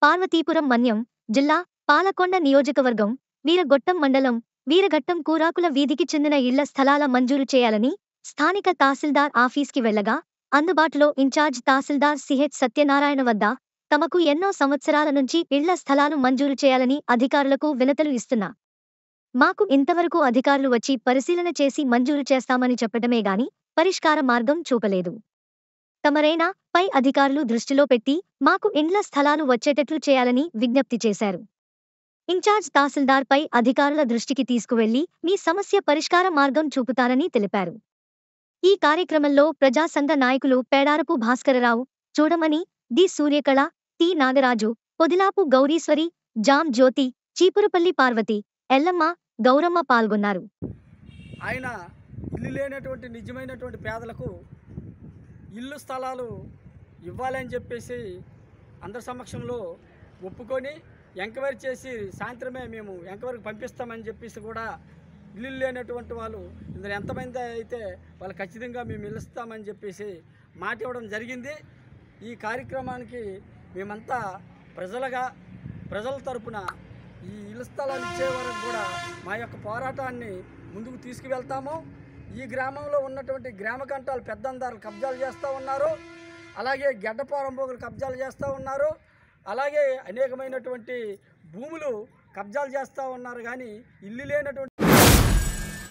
పార్వతీపురం మన్యం జిల్లా పాలకొండ నియోజకవర్గం వీరగొట్టం మండలం వీరఘట్టం కూరాకుల వీధికి చెందిన ఇళ్ల స్థలాల మంజూరు చేయాలని స్థానిక తహసీల్దార్ ఆఫీస్కి వెళ్లగా అందుబాటులో ఇన్ఛార్జ్ తహసీల్దార్ సిహెచ్ సత్యనారాయణ వద్ద తమకు ఎన్నో సంవత్సరాల నుంచి ఇళ్ల స్థలాలు మంజూరు చేయాలని అధికారులకు వినతులు ఇస్తున్నా మాకు ఇంతవరకు అధికారులు వచ్చి పరిశీలన చేసి మంజూరు చేస్తామని చెప్పటమే గాని పరిష్కార మార్గం చూపలేదు తమరైనా పై అధికారులు దృష్టిలో పెట్టి మాకు ఇండ్ల స్థలాలు వచ్చేటట్లు చేయాలని విజ్ఞప్తి చేశారు ఇన్ఛార్జ్ తహసీల్దార్ పై అధికారుల దృష్టికి తీసుకువెళ్లి మీ సమస్య పరిష్కార మార్గం చూపుతారని తెలిపారు ఈ కార్యక్రమంలో ప్రజా సంఘ నాయకులు పేడారపు భాస్కరరావు చూడమని డి సూర్యకళ టి నాగరాజు పొదిలాపు గౌరీశ్వరి జామ్ జ్యోతి చీపురుపల్లి పార్వతి ఎల్లమ్మ గౌరమ్మ పాల్గొన్నారు ఆయన ఇల్లు లేనటువంటి నిజమైనటువంటి పేదలకు ఇల్లు స్థలాలు ఇవ్వాలని చెప్పేసి అందరి సమక్షంలో ఒప్పుకొని ఎంక్వైరీ చేసి సాయంత్రమే మేము ఎంక్వైరీకి పంపిస్తామని చెప్పేసి కూడా ఇల్లు లేనటువంటి వాళ్ళు ఇందులో ఎంతమంది అయితే వాళ్ళు ఖచ్చితంగా మేము ఇల్లు ఇస్తామని చెప్పేసి మాట ఇవ్వడం జరిగింది ఈ కార్యక్రమానికి మేమంతా ప్రజలుగా ప్రజల తరపున ఈ ఇళ్ల స్థలాలు ఇచ్చే వరకు కూడా మా యొక్క పోరాటాన్ని ముందుకు తీసుకువెళ్తాము ఈ గ్రామంలో ఉన్నటువంటి గ్రామ కంటాలు పెద్దందారులు కబ్జాలు చేస్తూ ఉన్నారు అలాగే గెడ్డపోరంబోగులు కబ్జాలు చేస్తూ ఉన్నారు అలాగే అనేకమైనటువంటి భూములు కబ్జాలు చేస్తూ ఉన్నారు కానీ ఇల్లు లేనటువంటి